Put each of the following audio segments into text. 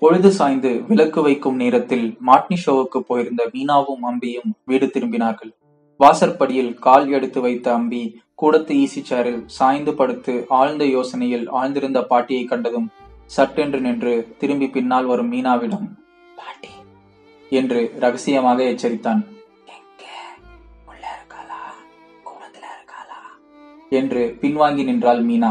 பொழுது சாய்ந்து விளக்கு வைக்கும் நேரத்தில் மாட்னி ஷோவுக்கு போயிருந்த மீனாவும் அம்பியும் வீடு திரும்பினார்கள் வாசற்படியில் கால் எடுத்து வைத்த அம்பி கூடத்து ஈசி சேரில் சாய்ந்து படுத்து ஆழ்ந்த யோசனையில் ஆழ்ந்திருந்த பாட்டியை கண்டதும் சட்டென்று நின்று திரும்பி பின்னால் வரும் மீனாவிடம் பாட்டி என்று ரகசியமாக எச்சரித்தான் என்று பின்வாங்கி நின்றாள் மீனா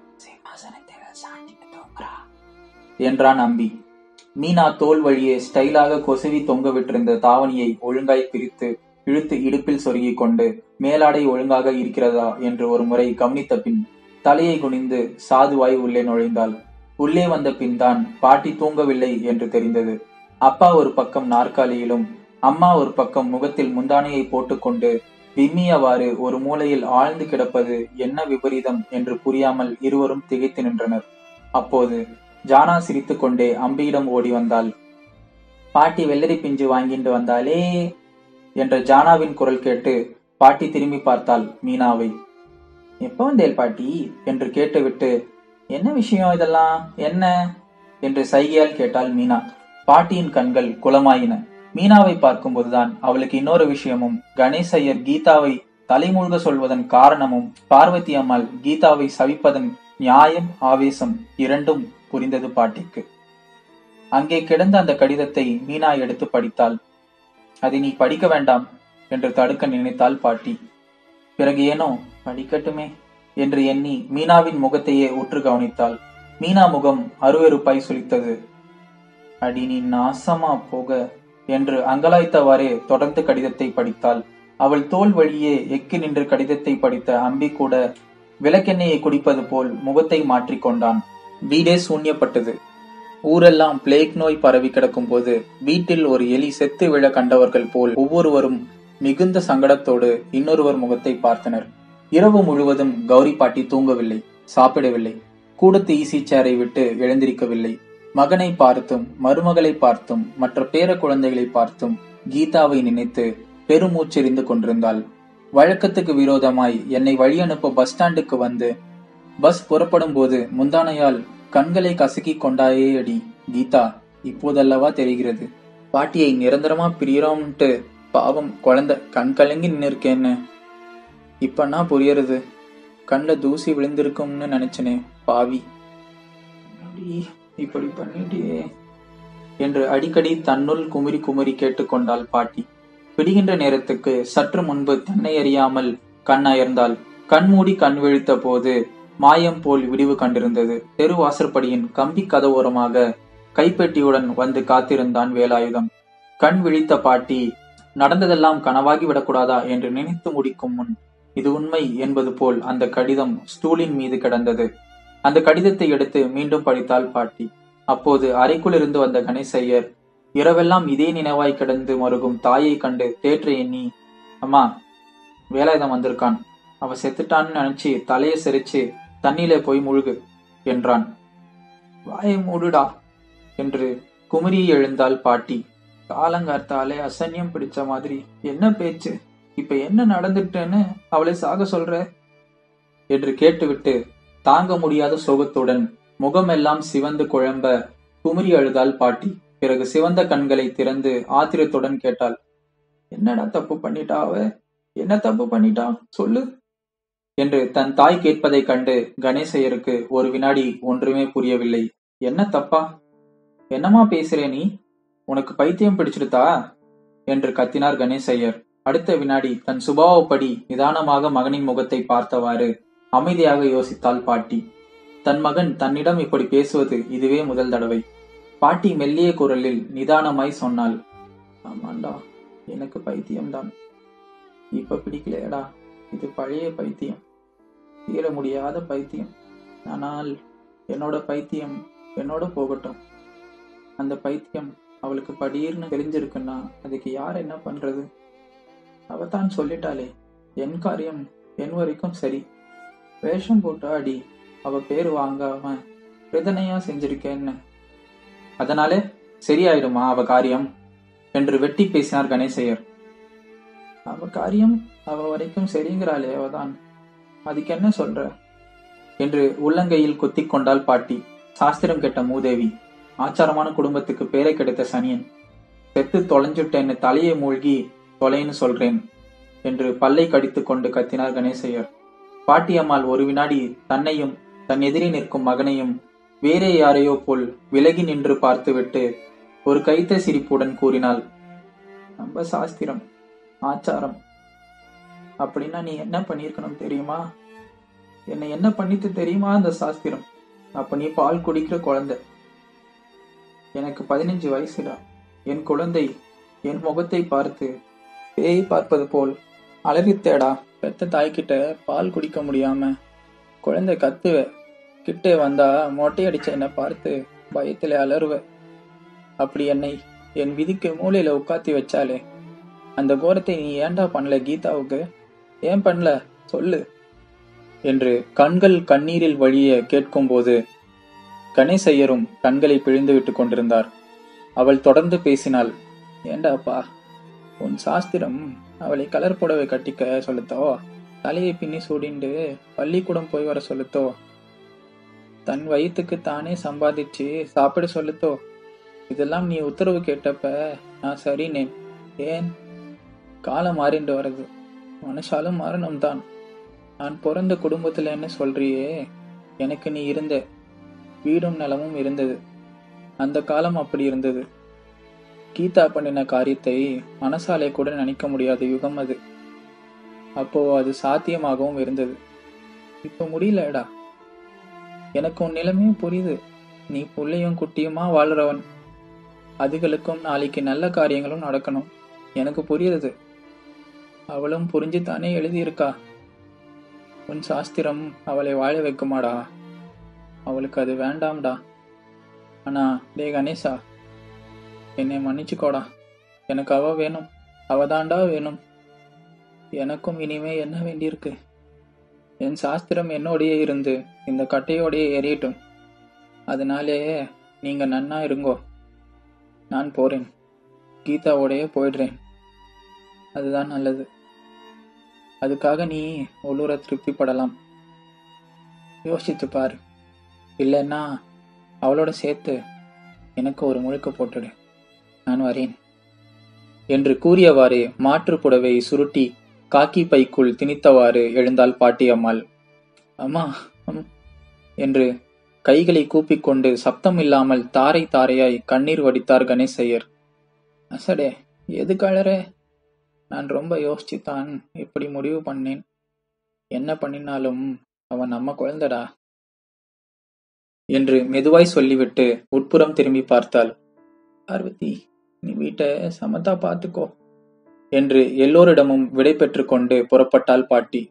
என்றான் அம்பி மீனா தோல் வழியே ஸ்டைலாக கொசுவி தொங்க விட்டிருந்த தாவணியை ஒழுங்காய் பிரித்து இழுத்து இடுப்பில் சொருகிக் கொண்டு மேலாடை ஒழுங்காக இருக்கிறதா என்று ஒரு முறை கவனித்த பின் தலையை குனிந்து சாதுவாய் உள்ளே நுழைந்தாள் உள்ளே வந்த பின் தான் பாட்டி தூங்கவில்லை என்று தெரிந்தது அப்பா ஒரு பக்கம் நாற்காலியிலும் அம்மா ஒரு பக்கம் முகத்தில் முந்தானையை போட்டுக்கொண்டு விம்மியவாறு ஒரு மூலையில் ஆழ்ந்து கிடப்பது என்ன விபரீதம் என்று புரியாமல் இருவரும் திகைத்து நின்றனர் அப்போது ஜானா சிரித்துக் கொண்டே அம்பியிடம் ஓடி வந்தாள் பாட்டி வெள்ளரி பிஞ்சு வாங்கிட்டு வந்தாலே என்ற ஜானாவின் குரல் கேட்டு பாட்டி திரும்பி பார்த்தாள் மீனாவை எப்போ வந்தேல் பாட்டி என்று கேட்டுவிட்டு என்ன விஷயம் இதெல்லாம் என்ன என்று சைகையால் கேட்டாள் மீனா பாட்டியின் கண்கள் குளமாயின மீனாவை பார்க்கும்போதுதான் அவளுக்கு இன்னொரு விஷயமும் கணேஷ் ஐயர் கீதாவை தலைமூழ்க சொல்வதன் காரணமும் பார்வதி அம்மாள் கீதாவை சவிப்பதன் நியாயம் ஆவேசம் இரண்டும் புரிந்தது பாட்டிக்கு அங்கே கிடந்த அந்த கடிதத்தை மீனா எடுத்து படித்தாள் அதை நீ படிக்க வேண்டாம் என்று தடுக்க நினைத்தாள் பாட்டி பிறகு ஏனோ படிக்கட்டுமே என்று எண்ணி மீனாவின் முகத்தையே உற்று கவனித்தாள் மீனா முகம் அருவெருப்பாய் சுளித்தது அடி நீ நாசமா போக என்று அங்கலாய்த்தவாறே தொடர்ந்து கடிதத்தை படித்தாள் அவள் தோல் வழியே எக்கி நின்று கடிதத்தை படித்த அம்பி கூட விளக்கெண்ணெயை குடிப்பது போல் முகத்தை மாற்றிக்கொண்டான் வீடே சூன்யப்பட்டது ஊரெல்லாம் பிளேக் நோய் பரவி கிடக்கும் போது வீட்டில் ஒரு எலி செத்து விழ கண்டவர்கள் போல் ஒவ்வொருவரும் மிகுந்த சங்கடத்தோடு இன்னொருவர் முகத்தை பார்த்தனர் இரவு முழுவதும் கௌரி பாட்டி தூங்கவில்லை சாப்பிடவில்லை கூடத்து ஈசி சேரை விட்டு எழுந்திருக்கவில்லை மகனை பார்த்தும் மருமகளை பார்த்தும் மற்ற பேர குழந்தைகளை பார்த்தும் கீதாவை நினைத்து பெருமூச்செறிந்து கொண்டிருந்தாள் வழக்கத்துக்கு விரோதமாய் என்னை வழி அனுப்ப பஸ் ஸ்டாண்டுக்கு வந்து பஸ் புறப்படும் போது முந்தானையால் கண்களை கசக்கி கொண்டாயே அடி கீதா இப்போதல்லவா தெரிகிறது பாட்டியை நிரந்தரமா பிரியறோம்ட்டு பாவம் குழந்தை கண் கலங்கி நின்னு இருக்கேன்னு இப்பன்னா புரியறது கண்ல தூசி விழுந்திருக்கும்னு நினைச்சனே பாவி அடி, இப்படி பண்ணிட்டியே என்று அடிக்கடி தன்னுள் குமுறி குமுறி கேட்டுக்கொண்டாள் பாட்டி விடுகின்ற நேரத்துக்கு சற்று முன்பு தன்னை அறியாமல் கண் அயர்ந்தாள் கண்மூடி கண் விழித்த போது மாயம் போல் விடிவு கண்டிருந்தது தெரு வாசற்படியின் கம்பி கதவோரமாக கைப்பெட்டியுடன் வந்து காத்திருந்தான் வேலாயுதம் கண் விழித்த பாட்டி நடந்ததெல்லாம் கனவாகி விடக்கூடாதா என்று நினைத்து முடிக்கும் முன் இது உண்மை என்பது போல் அந்த கடிதம் ஸ்டூலின் மீது கிடந்தது அந்த கடிதத்தை எடுத்து மீண்டும் படித்தாள் பாட்டி அப்போது அறைக்குள் இருந்து வந்த கணேசையர் இரவெல்லாம் இதே நினைவாய் கிடந்து மருகும் தாயை கண்டு தேற்ற எண்ணி அம்மா வேலாயுதம் வந்திருக்கான் அவ செத்துட்டான்னு நினைச்சு தலையை சிரிச்சு தண்ணியில போய் முழுகு என்றான் வாயை மூடுடா என்று குமரி எழுந்தாள் பாட்டி காலங்கார்த்தாலே அசன்யம் பிடிச்ச மாதிரி என்ன பேச்சு இப்ப என்ன நடந்துட்டேன்னு அவளை சாக சொல்ற என்று கேட்டுவிட்டு தாங்க முடியாத சோகத்துடன் முகமெல்லாம் சிவந்து குழம்ப குமரி அழுதாள் பாட்டி பிறகு சிவந்த கண்களை திறந்து ஆத்திரத்துடன் கேட்டாள் என்னடா தப்பு பண்ணிட்டா அவ என்ன தப்பு பண்ணிட்டா சொல்லு என்று தன் தாய் கேட்பதைக் கண்டு கணேசையருக்கு ஒரு வினாடி ஒன்றுமே புரியவில்லை என்ன தப்பா என்னமா பேசுறே நீ உனக்கு பைத்தியம் பிடிச்சிருத்தா என்று கத்தினார் கணேசையர் அடுத்த வினாடி தன் சுபாவப்படி நிதானமாக மகனின் முகத்தை பார்த்தவாறு அமைதியாக யோசித்தாள் பாட்டி தன் மகன் தன்னிடம் இப்படி பேசுவது இதுவே முதல் தடவை பாட்டி மெல்லிய குரலில் நிதானமாய் சொன்னாள் ஆமாண்டா எனக்கு பைத்தியம்தான் இப்ப பிடிக்கலையடா இது பழைய பைத்தியம் தீர முடியாத பைத்தியம் ஆனால் என்னோட பைத்தியம் என்னோட போகட்டும் அந்த பைத்தியம் அவளுக்கு படீர்னு தெரிஞ்சிருக்குன்னா அதுக்கு யார் என்ன பண்றது அவ தான் சொல்லிட்டாளே என் காரியம் என் வரைக்கும் சரி வேஷம் போட்டு அடி அவ பேர் வாங்காம வேதனையா செஞ்சிருக்கேன்னு அதனாலே சரியாயிடுமா அவ காரியம் என்று வெட்டி பேசினார் கணேசையர் அவ காரியம் அவ வரைக்கும் சரிங்கிறாளே அவதான் அதுக்கு என்ன சொல்ற என்று உள்ளங்கையில் குத்திக் கொண்டாள் பாட்டி சாஸ்திரம் கெட்ட மூதேவி ஆச்சாரமான குடும்பத்துக்கு பேரை கிடைத்த சனியன் செத்து தொலைஞ்சுட்டேன்னு தலையை மூழ்கி தொலைன்னு சொல்றேன் என்று பல்லை கடித்துக் கொண்டு கத்தினார் கணேசையர் பாட்டியம்மாள் ஒரு வினாடி தன்னையும் தன் எதிரே நிற்கும் மகனையும் வேறே யாரையோ போல் விலகி நின்று பார்த்துவிட்டு ஒரு கைத்த சிரிப்புடன் கூறினாள் நம்ம சாஸ்திரம் ஆச்சாரம் அப்படின்னா நீ என்ன பண்ணியிருக்கணும் தெரியுமா என்னை என்ன பண்ணிட்டு தெரியுமா அந்த சாஸ்திரம் அப்ப நீ பால் குடிக்கிற குழந்தை எனக்கு பதினஞ்சு வயசுடா என் குழந்தை என் முகத்தை பார்த்து பேய் பார்ப்பது போல் அலறித்தேடா பெத்த தாய்கிட்ட பால் குடிக்க முடியாம குழந்தை கத்துவ கிட்டே வந்தா மொட்டை அடிச்ச என்னை பார்த்து பயத்துல அலறுவ அப்படி என்னை என் விதிக்கு மூலையில உட்காத்தி வச்சாலே அந்த கோரத்தை நீ ஏன்டா பண்ணல கீதாவுக்கு ஏன் பண்ணல சொல்லு என்று கண்கள் கண்ணீரில் வழிய கேட்கும்போது கணேசையரும் கண்களை பிழிந்து விட்டு கொண்டிருந்தார் அவள் தொடர்ந்து பேசினாள் ஏண்டாப்பா உன் சாஸ்திரம் அவளை கலர் புடவை கட்டிக்க சொல்லுத்தோ தலையை பின்னி சூடிண்டு பள்ளிக்கூடம் போய் வர சொல்லுத்தோ தன் வயிற்றுக்கு தானே சம்பாதிச்சு சாப்பிட சொல்லுத்தோ இதெல்லாம் நீ உத்தரவு கேட்டப்ப நான் சரினேன் ஏன் காலம் மாறிண்டு வருது மனுஷாலும் மரணம் தான் நான் பிறந்த குடும்பத்துல என்ன சொல்றியே எனக்கு நீ இருந்த வீடும் நலமும் இருந்தது அந்த காலம் அப்படி இருந்தது கீதா பண்ணின காரியத்தை மனசாலே கூட நினைக்க முடியாத யுகம் அது அப்போ அது சாத்தியமாகவும் இருந்தது இப்ப முடியலடா எனக்கு உன் நிலைமையும் புரியுது நீ புள்ளையும் குட்டியுமா வாழ்றவன் அதுகளுக்கும் நாளைக்கு நல்ல காரியங்களும் நடக்கணும் எனக்கு புரியுது அவளும் புரிஞ்சுத்தானே எழுதியிருக்கா உன் சாஸ்திரம் அவளை வாழ வைக்குமாடா அவளுக்கு அது வேண்டாம்டா ஆனா டே கணேசா என்னை மன்னிச்சுக்கோடா எனக்கு அவ வேணும் அவதாண்டா வேணும் எனக்கும் இனிமே என்ன வேண்டியிருக்கு என் சாஸ்திரம் என்னோடயே இருந்து இந்த கட்டையோடயே எரியட்டும் அதனாலே நீங்க நன்னா இருங்கோ நான் போறேன் கீதாவோடயே போயிடுறேன் அதுதான் நல்லது அதுக்காக நீ உள்ளூர திருப்திப்படலாம் யோசித்து பாரு இல்லைன்னா அவளோட சேர்த்து எனக்கு ஒரு முழுக்க போட்டுடு நான் வரேன் என்று கூறியவாறு மாற்று புடவை சுருட்டி காக்கி பைக்குள் திணித்தவாறு எழுந்தாள் பாட்டியம்மாள் அம்மா அம் என்று கைகளை கூப்பிக்கொண்டு சப்தம் இல்லாமல் தாரை தாரையாய் கண்ணீர் வடித்தார் கணேசையர் அசடே எது கழற நான் ரொம்ப யோசிச்சுத்தான் இப்படி முடிவு பண்ணேன் என்ன பண்ணினாலும் அவன் நம்ம குழந்தடா என்று மெதுவாய் சொல்லிவிட்டு உட்புறம் திரும்பி பார்த்தாள் பார்வதி நீ வீட்டை சமத்தா பார்த்துக்கோ என்று எல்லோரிடமும் விடை பெற்று கொண்டு புறப்பட்டாள் பாட்டி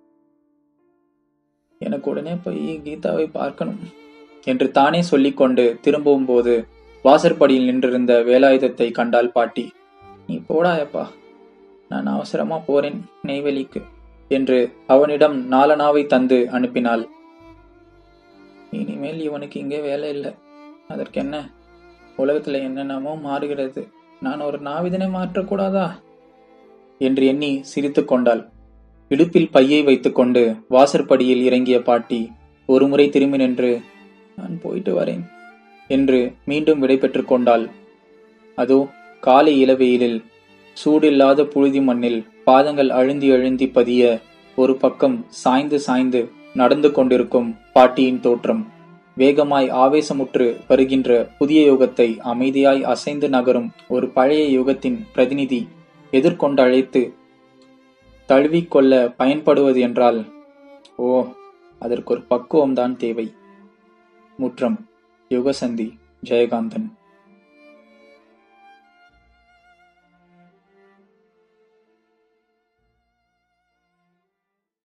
எனக்கு உடனே போய் கீதாவை பார்க்கணும் என்று தானே சொல்லிக்கொண்டு திரும்பும் போது வாசற்படியில் நின்றிருந்த வேலாயுதத்தை கண்டாள் பாட்டி நீ போடாயப்பா நான் அவசரமா போறேன் நெய்வேலிக்கு என்று அவனிடம் நாலனாவை தந்து அனுப்பினாள் இனிமேல் இவனுக்கு இங்கே வேலை இல்லை அதற்கென்ன உலகத்துல என்னென்னமோ மாறுகிறது நான் ஒரு நாவிதனை மாற்றக்கூடாதா என்று எண்ணி சிரித்து கொண்டாள் இடுப்பில் பையை வைத்துக்கொண்டு வாசற்படியில் இறங்கிய பாட்டி ஒருமுறை திரும்பி நின்று நான் போயிட்டு வரேன் என்று மீண்டும் விடை பெற்றுக் கொண்டாள் அதோ காலை இளவெயிலில் சூடில்லாத புழுதி மண்ணில் பாதங்கள் அழுந்தி அழுந்தி பதிய ஒரு பக்கம் சாய்ந்து சாய்ந்து நடந்து கொண்டிருக்கும் பாட்டியின் தோற்றம் வேகமாய் ஆவேசமுற்று வருகின்ற புதிய யுகத்தை அமைதியாய் அசைந்து நகரும் ஒரு பழைய யுகத்தின் பிரதிநிதி எதிர்கொண்டு அழைத்து தழுவிக்கொள்ள பயன்படுவது என்றால் ஓ அதற்கு ஒரு பக்குவம்தான் தேவை முற்றம் யுகசந்தி ஜெயகாந்தன்